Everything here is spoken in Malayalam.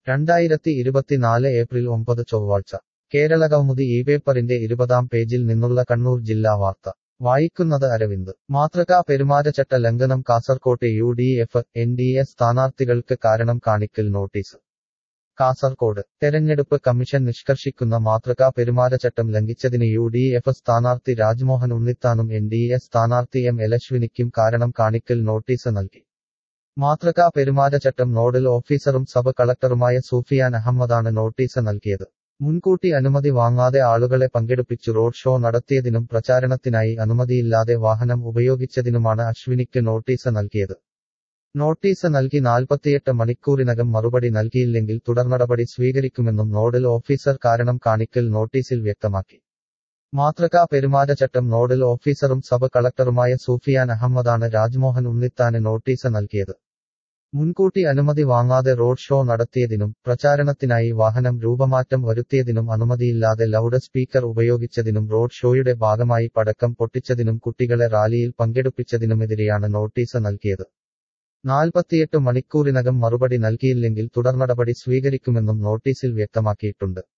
രണ്ടായിരത്തി ഇരുപത്തിനാല് ഏപ്രിൽ ഒമ്പത് ചൊവ്വാഴ്ച കേരളകൗമുദി ഈ പേപ്പറിന്റെ ഇരുപതാം പേജിൽ നിന്നുള്ള കണ്ണൂർ ജില്ലാ വാർത്ത വായിക്കുന്നത് അരവിന്ദ് മാതൃകാ പെരുമാറ്റച്ചട്ട ലംഘനം കാസർകോട്ടെ U D F N D A സ്ഥാനാർത്ഥികൾക്ക് കാരണം കാണിക്കൽ നോട്ടീസ് കാസർകോട് തെരഞ്ഞെടുപ്പ് കമ്മീഷൻ നിഷ്കർഷിക്കുന്ന മാതൃകാ പെരുമാറ്റച്ചട്ടം ലംഘിച്ചതിന് യു ഡി എഫ് സ്ഥാനാർത്ഥി രാജ്മോഹൻ ഉണ്ണിത്താനും എൻ ഡി എ സ്ഥാനാർത്ഥി എം എലശ്വിനിക്കും കാരണം കാണിക്കൽ നോട്ടീസ് നൽകി മാതൃകാ പെരുമാറ്റച്ചട്ടം നോഡൽ ഓഫീസറും സബ് കളക്ടറുമായ സൂഫിയാൻ അഹമ്മദാണ് നോട്ടീസ് നൽകിയത് മുൻകൂട്ടി അനുമതി വാങ്ങാതെ ആളുകളെ പങ്കെടുപ്പിച്ചു റോഡ് ഷോ നടത്തിയതിനും പ്രചാരണത്തിനായി അനുമതിയില്ലാതെ വാഹനം ഉപയോഗിച്ചതിനുമാണ് അശ്വിനിക്ക് നോട്ടീസ് നൽകിയത് നോട്ടീസ് നൽകി നാൽപ്പത്തിയെട്ട് മണിക്കൂറിനകം മറുപടി നൽകിയില്ലെങ്കിൽ തുടർനടപടി സ്വീകരിക്കുമെന്നും നോഡൽ ഓഫീസർ കാരണം കാണിക്കൽ നോട്ടീസിൽ വ്യക്തമാക്കി മാതൃകാ പെരുമാറ്റച്ചട്ടം നോഡൽ ഓഫീസറും സബ് കളക്ടറുമായ സൂഫിയാൻ അഹമ്മദാണ് രാജ്മോഹൻ ഉണ്ണിത്താന് നോട്ടീസ് നൽകിയത് മുൻകൂട്ടി അനുമതി വാങ്ങാതെ റോഡ് ഷോ നടത്തിയതിനും പ്രചാരണത്തിനായി വാഹനം രൂപമാറ്റം വരുത്തിയതിനും അനുമതിയില്ലാതെ ലൗഡ് സ്പീക്കർ ഉപയോഗിച്ചതിനും റോഡ് ഷോയുടെ ഭാഗമായി പടക്കം പൊട്ടിച്ചതിനും കുട്ടികളെ റാലിയിൽ പങ്കെടുപ്പിച്ചതിനുമെതിരെയാണ് നോട്ടീസ് നൽകിയത് നാൽപ്പത്തിയെട്ട് മണിക്കൂറിനകം മറുപടി നൽകിയില്ലെങ്കിൽ തുടർനടപടി സ്വീകരിക്കുമെന്നും നോട്ടീസിൽ വ്യക്തമാക്കിയിട്ടുണ്ട്